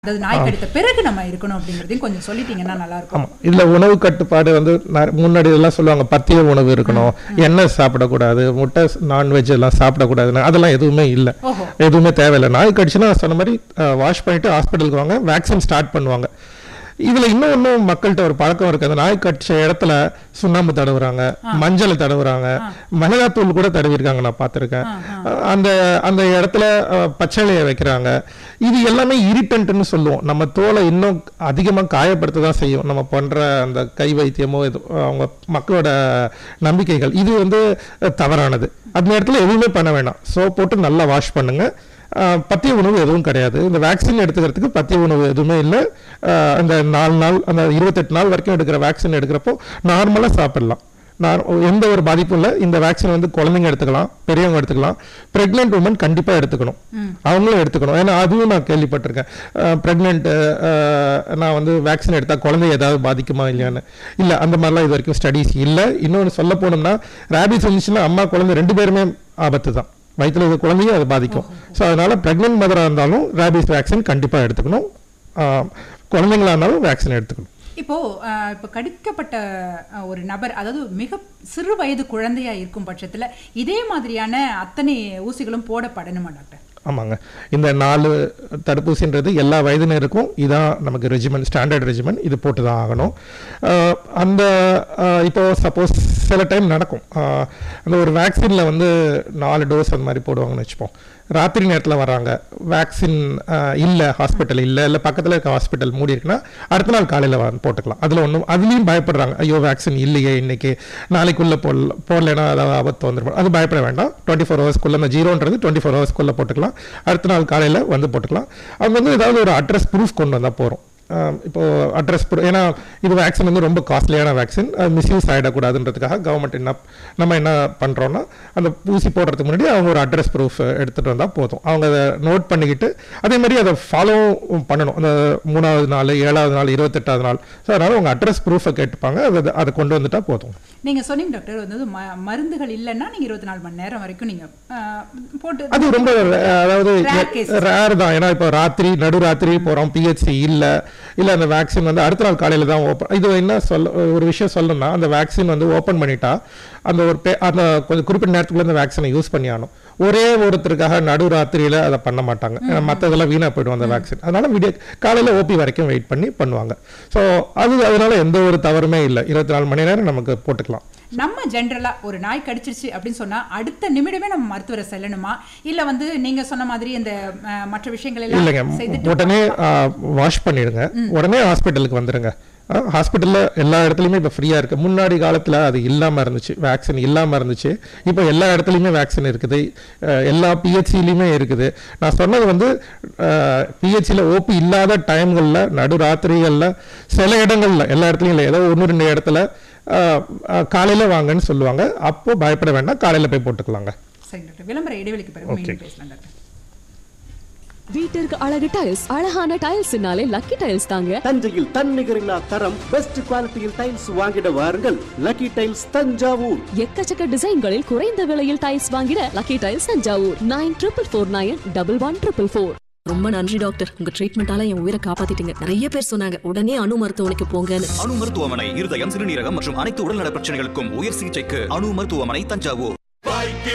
அதாவது நாய் கடித்த பிறகு நம்ம இருக்கணும் அப்படிங்கறதையும் கொஞ்சம் சொல்லிட்டீங்கன்னா நல்லா இருக்கும் ஆமா இதுல உணவு கட்டுப்பாடு வந்து நெ- முன்னாடி எல்லாம் சொல்லுவாங்க பத்திய உணவு இருக்கணும் எண்ணெய் சாப்பிடக்கூடாது முட்டை நான்வெஜ் எல்லாம் சாப்பிடக்கூடாதுன்னு அதெல்லாம் எதுவுமே இல்லை ஓஹோ எதுவுமே தேவையில்லை நாய் கடிச்சுன்னா சொன்ன மாதிரி வாஷ் பண்ணிட்டு ஹாஸ்பிட்டலுக்கு வாங்க வேக்சின் ஸ்டார்ட் பண்ணுவாங்க இதுல இன்னும் இன்னும் மக்கள்கிட்ட ஒரு பழக்கம் இருக்கு அந்த நாய் கடிச்ச இடத்துல சுண்ணாம்பு தடவுறாங்க மஞ்சள் தடவுறாங்க மிளகாத்தூள் கூட தடவிருக்காங்க நான் பார்த்திருக்கேன் அந்த அந்த இடத்துல அஹ், பச்சளையை வைக்கிறாங்க இது எல்லாமே இரிட்டன்ட்னு சொல்லுவோம் நம்ம தோலை இன்னும் அதிகமா காயப்படுத்த தான் செய்யும் நம்ம பண்ற அந்த கை வைத்தியமோ இது அவங்க மக்களோட நம்பிக்கைகள் இது வந்து அஹ், தவறானது அந்த நேரத்துல எதுவுமே பண்ண வேண்டாம் சோப் போட்டு நல்லா வாஷ் பண்ணுங்க ஆஹ் பத்திய உணவு எதுவும் கிடையாது இந்த வேக்சின் எடுத்துக்கிறதுக்கு பத்திய உணவு எதுவுமே இல்லை ஆஹ் அந்த நாலு நாள் அந்த இருபத்தெட்டு நாள் வரைக்கும் எடுக்கிற வேக்சின் எடுக்கிறப்போ நார்மலாக சாப்பிடலாம் நான் எந்த ஒரு பாதிப்பும் இல்லை இந்த வேக்சின் வந்து குழந்தைங்க எடுத்துக்கலாம் பெரியவங்க எடுத்துக்கலாம் பிரெக்னென்ட் உமன் கண்டிப்பாக எடுத்துக்கணும் அவங்களும் எடுத்துக்கணும் ஏன்னா அதுவும் நான் கேள்விப்பட்டிருக்கேன் ப்ரெக்னென்ட் நான் வந்து வேக்சின் எடுத்தா குழந்தை ஏதாவது பாதிக்குமா இல்லையான்னு இல்லை அந்த மாதிரிலாம் இது வரைக்கும் ஸ்டடீஸ் இல்லை இன்னொன்று சொல்ல போனோம்னா ரேபிஸ் வந்துச்சுன்னா அம்மா குழந்தை ரெண்டு பேருமே ஆபத்து தான் வயிற்றுல இருக்க குழந்தையும் அது பாதிக்கும் ஸோ அதனால ப்ரெக்னென்ட் மதராக இருந்தாலும் ரேபிஸ் வேக்சின் கண்டிப்பாக எடுத்துக்கணும் ஆஹ் குழந்தைங்களா இருந்தாலும் வேக்சின் எடுத்துக்கணும் இப்போ அஹ், இப்போ கடிக்கப்பட்ட அஹ், ஒரு நபர் அதாவது மிக சிறு வயது குழந்தையா இருக்கும் பட்சத்துல இதே மாதிரியான அத்தனை ஊசிகளும் போடப்படணுமா டாக்டர் ஆமாங்க இந்த நாலு தடுப்பூசின்றது எல்லா வயதினருக்கும் இதான் நமக்கு ரெஜிமெண்ட் ஸ்டாண்டர்ட் ரெஜிமெண்ட் இது போட்டு தான் ஆகணும் ஆஹ் அந்த ஆஹ் இப்போ சப்போஸ் சில டைம் நடக்கும் ஆஹ் அந்த ஒரு வேக்சினில் வந்து நாலு டோஸ் அந்த மாதிரி போடுவாங்கன்னு வச்சுப்போம் ராத்திரி நேரத்தில் வராங்க வேக்சின் இல்லை ஹாஸ்பிட்டல் இல்லை இல்லை பக்கத்தில் இருக்க ஹாஸ்பிட்டல் மூடி இருக்குன்னா அடுத்த நாள் காலையில் போட்டுக்கலாம் அதில் ஒன்றும் அதுலேயும் பயப்படுறாங்க ஐயோ வேக்சின் இல்லையே இன்னைக்கு நாளைக்குள்ளே போடல போடலைன்னா அதாவது ஆபத்து வந்துடும் அது பயப்பட வேண்டாம் டுவெண்ட்டி ஃபோர் ஹவர்ஸ்க்குள்ளே அந்த ஜீரோன்றது டுவெண்ட்டி ஃபோர் ஹவர்ஸ்க்குள்ளே போட்டுக்கலாம் அடுத்த நாள் காலையில் வந்து போட்டுக்கலாம் அவங்க வந்து ஏதாவது ஒரு அட்ரஸ் ப்ரூஃப் கொண்டு வந்தால் போகிறோம் இப்போ அட்ரஸ் ஏன்னா இது வேக்சின் வந்து ரொம்ப காஸ்ட்லியான வேக்சின் மிஸ்யூஸ் ஆகிடக்கூடாதுன்றதுக்காக கவர்மெண்ட் என்ன நம்ம என்ன பண்ணுறோன்னா அந்த ஊசி போடுறதுக்கு முன்னாடி அவங்க ஒரு அட்ரஸ் ப்ரூஃப் எடுத்துகிட்டு வந்தால் போதும் அவங்க அதை நோட் பண்ணிக்கிட்டு அதே மாதிரி அதை ஃபாலோ பண்ணணும் அந்த மூணாவது நாள் ஏழாவது நாள் இருபத்தெட்டாவது நாள் ஸோ அதனால் உங்கள் அட்ரஸ் ப்ரூஃபை கேட்டுப்பாங்க அதை அதை கொண்டு வந்துட்டா போதும் நீங்க சொன்னீங்க டாக்டர் வந்து ம- மருந்துகள் இல்லைன்னா நீங்க இருபத்தி நாலு மணி நேரம் வரைக்கும் நீங்க அஹ், போட்டு அது ரொம்ப rare, அதாவது Rare cases. ரேர் தான் ஏன்னா இப்போ ராத்திரி நடுராத்திரி போகிறோம் பிஹெச்சி இல்லை இல்லை அந்த வேக்சின் வந்து அடுத்த நாள் காலையில் தான் ஓப்பன் இது என்ன சொல்ல ஒரு விஷயம் சொல்லணும்னா அந்த வேக்சின் வந்து ஓப்பன் பண்ணிட்டா அந்த ஒரு பே அந்த கொஞ்சம் குறிப்பிட்ட நேரத்துக்குள்ள அந்த வேக்சினை யூஸ் பண்ணி ஆகணும் ஒரே ஒருத்தருக்காக நடுராத்திரியில் அதை பண்ண மாட்டாங்க ஏன்னா மற்றதெல்லாம் வீணாக போயிடும் அந்த வேக்சின் அதனால விடிய காலையில் ஓபி வரைக்கும் வெயிட் பண்ணி பண்ணுவாங்க ஸோ அது அதனால எந்த ஒரு தவறுமே இல்லை இருபத்தி நாலு மணி நேரம் நமக்கு போட்டுக்கலாம் நம்ம ஜென்ரலா ஒரு நாய் கடிச்சிருச்சு அப்படின்னு சொன்னா அடுத்த நிமிடமே நம்ம மருத்துவரை செல்லணுமா இல்ல வந்து நீங்க சொன்ன மாதிரி இந்த அஹ், மற்ற விஷயங்கள் இல்லைங்க எல்லாம் செய்துட்டு உடனே வாஷ் பண்ணிடுங்க உடனே ஹாஸ்பிட்டலுக்கு வந்துடுங்க ஹாஸ்பிட்டலில் எல்லா இடத்துலையுமே இப்போ ஃப்ரீயாக இருக்குது முன்னாடி காலத்தில் அது இல்லாமல் இருந்துச்சு வேக்சின் இல்லாமல் இருந்துச்சு இப்போ எல்லா இடத்துலையுமே வேக்சின் இருக்குது அஹ், எல்லா பிஹெச்சிலையுமே இருக்குது நான் சொன்னது வந்து பிஹெச்சியில் ஓபி இல்லாத டைம்களில் நடுராத்திரிகளில் சில இடங்களில் எல்லா இடத்துலையும் இல்லை ஏதோ ஒன்று ரெண்டு இடத்துல காலையில் வாங்கன்னு சொல்லுவாங்க அப்போ பயப்பட வேண்டாம் காலையில் போய் போட்டுக்கலாங்க சரி டாக்டர் விளம்பர இடைவெளிக்கு பிறகு மீண்டும் பேசலாம் டாக்டர் வீட்டிற்கு அழகு டைல்ஸ் அழகான டைல்ஸ்னாலே லக்கி டைல்ஸ் தாங்க தஞ்சையில் தன்னிகரில்லா தரம் பெஸ்ட் குவாலிட்டியில் டைல்ஸ் வாங்கிட வாருங்கள் லக்கி டைல்ஸ் தஞ்சாவூர் எக்கச்சக்க டிசைன்களில் குறைந்த விலையில் டைல்ஸ் வாங்கிட lucky tiles Thanjavur nine triple four nine double one triple four ரொம்ப நன்றி டாக்டர் உங்க ட்ரீட்மெண்டால என் உயிரை காப்பாத்திட்டீங்க நிறைய பேர் சொன்னாங்க உடனே அணு மருத்துவமனைக்கு போங்கன்னு அணு மருத்துவமனை இருதயம் சிறுநீரகம் மற்றும் அனைத்து உடல்நல பிரச்சனைகளுக்கும் உயர் சிகிச்சைக்கு அணு மருத்துவமனை தஞ்சாவூர்